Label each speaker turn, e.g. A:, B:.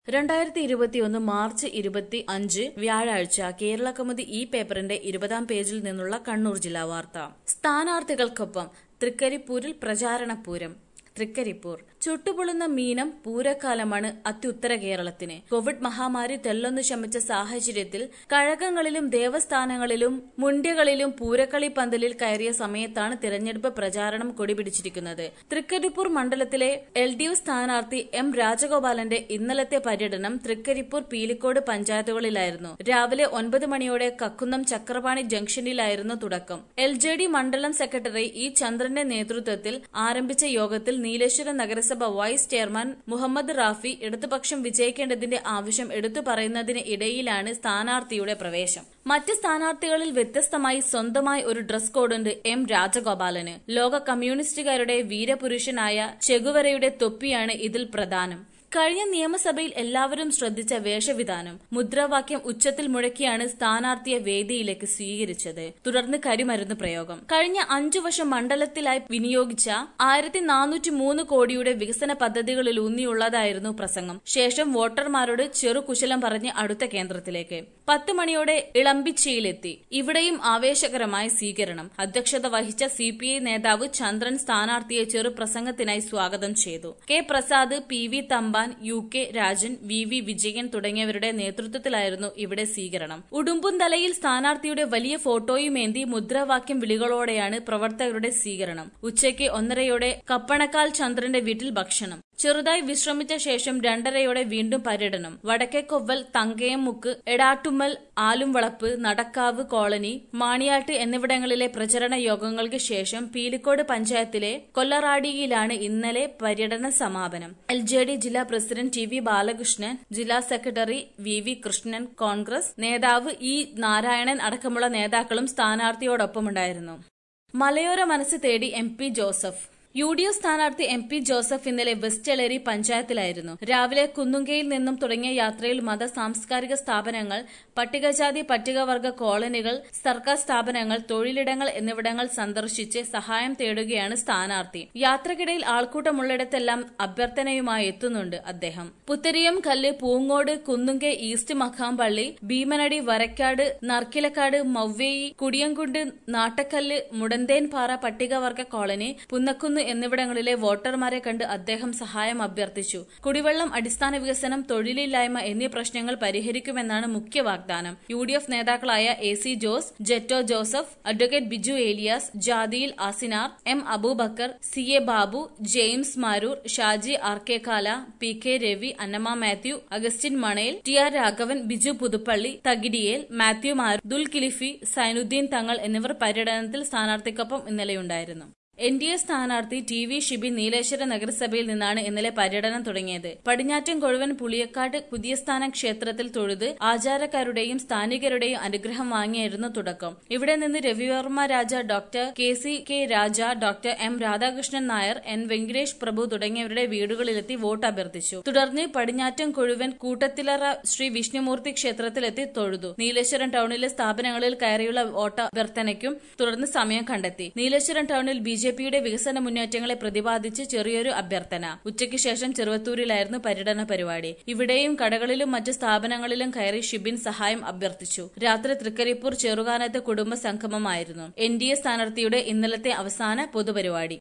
A: രണ്ടായിരത്തി ഇരുപത്തിയൊന്ന് മാർച്ച് ഇരുപത്തി അഞ്ച് വ്യാഴാഴ്ച കേരള കൗമുദി ഈ പേപ്പറിന്റെ ഇരുപതാം പേജിൽ നിന്നുള്ള കണ്ണൂർ ജില്ലാ വാർത്ത സ്ഥാനാർത്ഥികൾക്കൊപ്പം തൃക്കരിപ്പൂരിൽ പ്രചാരണ പൂരം തൃക്കരിപ്പൂർ ചുട്ടുപൊള്ളുന്ന മീനം പൂരക്കാലമാണ് അത്യുത്തര കേരളത്തിന് കോവിഡ് മഹാമാരി തെല്ലൊന്നു ശമിച്ച സാഹചര്യത്തിൽ കഴകങ്ങളിലും ദേവസ്ഥാനങ്ങളിലും മുണ്ട്യകളിലും പൂരക്കളി പന്തലിൽ കയറിയ സമയത്താണ് തിരഞ്ഞെടുപ്പ് പ്രചാരണം കൊടിപിടിച്ചിരിക്കുന്നത് തൃക്കരിപ്പൂർ മണ്ഡലത്തിലെ എൽ ഡി എഫ് സ്ഥാനാർത്ഥി എം രാജഗോപാലന്റെ ഇന്നലത്തെ പര്യടനം തൃക്കരിപ്പൂർ പീലിക്കോട് പഞ്ചായത്തുകളിലായിരുന്നു രാവിലെ ഒൻപത് മണിയോടെ കക്കുന്നം ചക്രപാണി ജംഗ്ഷനിലായിരുന്നു തുടക്കം എൽ ജെ ഡി മണ്ഡലം സെക്രട്ടറി ഇ ചന്ദ്രന്റെ നേതൃത്വത്തിൽ ആരംഭിച്ച യോഗത്തിൽ നീലേശ്വരം നഗരസഭ വൈസ് ചെയർമാൻ മുഹമ്മദ് റാഫി ഇടതുപക്ഷം വിജയിക്കേണ്ടതിന്റെ ആവശ്യം എടുത്തു പറയുന്നതിന് ഇടയിലാണ് സ്ഥാനാർത്ഥിയുടെ പ്രവേശം മറ്റ് സ്ഥാനാർത്ഥികളിൽ വ്യത്യസ്തമായി സ്വന്തമായി ഒരു ഡ്രസ് കോഡുണ്ട് എം രാജഗോപാലന് ലോക കമ്മ്യൂണിസ്റ്റുകാരുടെ വീരപുരുഷനായ ചെഗുവരയുടെ തൊപ്പിയാണ് ഇതിൽ പ്രധാനം കഴിഞ്ഞ നിയമസഭയിൽ എല്ലാവരും ശ്രദ്ധിച്ച വേഷവിധാനം മുദ്രാവാക്യം ഉച്ചത്തിൽ മുഴക്കിയാണ് സ്ഥാനാർത്ഥിയെ വേദിയിലേക്ക് സ്വീകരിച്ചത് തുടർന്ന് കരിമരുന്ന് പ്രയോഗം കഴിഞ്ഞ അഞ്ചു വർഷം മണ്ഡലത്തിലായി വിനിയോഗിച്ച ആയിരത്തി നാനൂറ്റി മൂന്ന് കോടിയുടെ വികസന പദ്ധതികളിൽ ഊന്നിയുള്ളതായിരുന്നു പ്രസംഗം ശേഷം വോട്ടർമാരോട് ചെറുകുശലം പറഞ്ഞ് അടുത്ത കേന്ദ്രത്തിലേക്ക് പത്ത് മണിയോടെ ഇളമ്പിച്ചിയിലെത്തി ഇവിടെയും ആവേശകരമായ സ്വീകരണം അധ്യക്ഷത വഹിച്ച സി പി ഐ നേതാവ് ചന്ദ്രൻ സ്ഥാനാർത്ഥിയെ ചെറുപ്രസംഗത്തിനായി സ്വാഗതം ചെയ്തു K Prasad P V Thampan U K Rajan V V Vijayan തുടങ്ങിയവരുടെ നേതൃത്വത്തിലായിരുന്നു ഇവിടെ സ്വീകരണം ഉടുമ്പുംതലയിൽ സ്ഥാനാർത്ഥിയുടെ വലിയ ഫോട്ടോയുമേന്തി മുദ്രാവാക്യം വിളികളോടെയാണ് പ്രവർത്തകരുടെ സ്വീകരണം ഉച്ചയ്ക്ക് ഒന്നരയോടെ കപ്പണക്കാൽ ചന്ദ്രന്റെ വീട്ടിൽ ഭക്ഷണം ചെറുതായി വിശ്രമിച്ച ശേഷം രണ്ടരയോടെ വീണ്ടും പര്യടനം വടക്കേക്കൊവ്വൽ തങ്കയംമുക്ക് എടാട്ടുമ്മൽ ആലുംവളപ്പ് നടക്കാവ് കോളനി മാണിയാട്ട് എന്നിവിടങ്ങളിലെ പ്രചരണ യോഗങ്ങൾക്ക് ശേഷം പീലിക്കോട് പഞ്ചായത്തിലെ കൊല്ലറാടിയിലാണ് ഇന്നലെ പര്യടന സമാപനം എൽ ജെ ഡി ജില്ലാ പ്രസിഡന്റ് ടി വി ബാലകൃഷ്ണൻ ജില്ലാ secretary V V Krishnan Congress നേതാവ് ഇ നാരായണൻ അടക്കമുള്ള നേതാക്കളും സ്ഥാനാർത്ഥിയോടൊപ്പമുണ്ടായിരുന്നു മലയോര മനസ്സ് തേടി M P Joseph U D F സ്ഥാനാർത്ഥി എം പി ജോസഫ് ഇന്നലെ വെസ്റ്റ് എളേരി പഞ്ചായത്തിലായിരുന്നു രാവിലെ കുന്നുങ്കയിൽ നിന്നും തുടങ്ങിയ യാത്രയിൽ മത സാംസ്കാരിക സ്ഥാപനങ്ങൾ പട്ടികജാതി പട്ടികവർഗ കോളനികൾ സർക്കാർ സ്ഥാപനങ്ങൾ തൊഴിലിടങ്ങൾ എന്നിവിടങ്ങൾ സന്ദർശിച്ച് സഹായം തേടുകയാണ് സ്ഥാനാർത്ഥി യാത്രക്കിടയിൽ ആൾക്കൂട്ടമുള്ളിടത്തെല്ലാം അഭ്യർത്ഥനയുമായി എത്തുന്നുണ്ട് അദ്ദേഹം പുത്തരിയം കല്ല് പൂങ്ങോട് കുന്നുങ്കെ ഈസ്റ്റ് മഖാംപള്ളി ഭീമനടി വരക്കാട് നർക്കിലക്കാട് മൗവേയി കുടിയംകുണ്ട് നാട്ടക്കല്ല് മുടന്തേൻപാറ പട്ടികവർഗ കോളനി പുന്നക്കുന്ന് എന്നിവിടങ്ങളിലെ വോട്ടർമാരെ കണ്ട് അദ്ദേഹം സഹായം അഭ്യർത്ഥിച്ചു കുടിവെള്ളം അടിസ്ഥാന വികസനം തൊഴിലില്ലായ്മ എന്നീ പ്രശ്നങ്ങൾ പരിഹരിക്കുമെന്നാണ് മുഖ്യ വാഗ്ദാനം യു ഡി എഫ് നേതാക്കളായ A C Jose Jetto Joseph advocate Biju Elias ജാദിയിൽ Asinar M Abubakar C A Babu James Maroor Shaji R K Kala P K Ravi Annamma Mathew Augustine Manayil T R Raghavan Biju Puthuppally Thakidiyel Mathew Maroor Dulkifli Sainudheen Thangal എന്നിവർ പര്യടനത്തിൽ സ്ഥാനാർത്ഥിക്കൊപ്പം ഇന്നലെയുണ്ടായിരുന്നു എൻ ഡി എ സ്ഥാനാർത്ഥി ടി വി ഷിബി നീലേശ്വര നഗരസഭയിൽ നിന്നാണ് ഇന്നലെ പര്യടനം തുടങ്ങിയത് പടിഞ്ഞാറ്റം കൊഴുവൻ പുളിയക്കാട് പുതിയസ്ഥാനം ക്ഷേത്രത്തിൽ തൊഴുത് ആചാരക്കാരുടെയും സ്ഥാനികരുടെയും അനുഗ്രഹം വാങ്ങിയായിരുന്നു തുടക്കം ഇവിടെ നിന്ന് Ravivarma Raja doctor K C K Raja doctor M Radhakrishnan Nair N Venkatesh Prabhu തുടങ്ങിയവരുടെ വീടുകളിലെത്തി വോട്ട് അഭ്യർത്ഥിച്ചു തുടർന്ന് പടിഞ്ഞാറ്റം കൊഴുവൻ കൂട്ടത്തിലറ ശ്രീ വിഷ്ണുമൂർത്തി ക്ഷേത്രത്തിലെത്തി തൊഴുതു നീലേശ്വരം ടൌണിലെ സ്ഥാപനങ്ങളിൽ കയറിയുള്ള വോട്ട് അഭ്യർത്ഥനയ്ക്കും തുടർന്ന് സമയം കണ്ടെത്തി നീലേശ്വരം ടൌണിൽ ബി ജെ പിയുടെ വികസന മുന്നേറ്റങ്ങളെ പ്രതിപാദിച്ച് ചെറിയൊരു അഭ്യർത്ഥന ഉച്ചയ്ക്ക് ശേഷം ചെറുവത്തൂരിലായിരുന്നു പര്യടന പരിപാടി ഇവിടെയും കടകളിലും മറ്റ് സ്ഥാപനങ്ങളിലും കയറി ഷിബിൻ സഹായം അഭ്യർത്ഥിച്ചു രാത്രി തൃക്കരിപ്പൂർ ചെറുകാനത്ത് കുടുംബ സംഗമമായിരുന്നു എൻ ഡി എ സ്ഥാനാർത്ഥിയുടെ ഇന്നലത്തെ അവസാന പൊതുപരിപാടി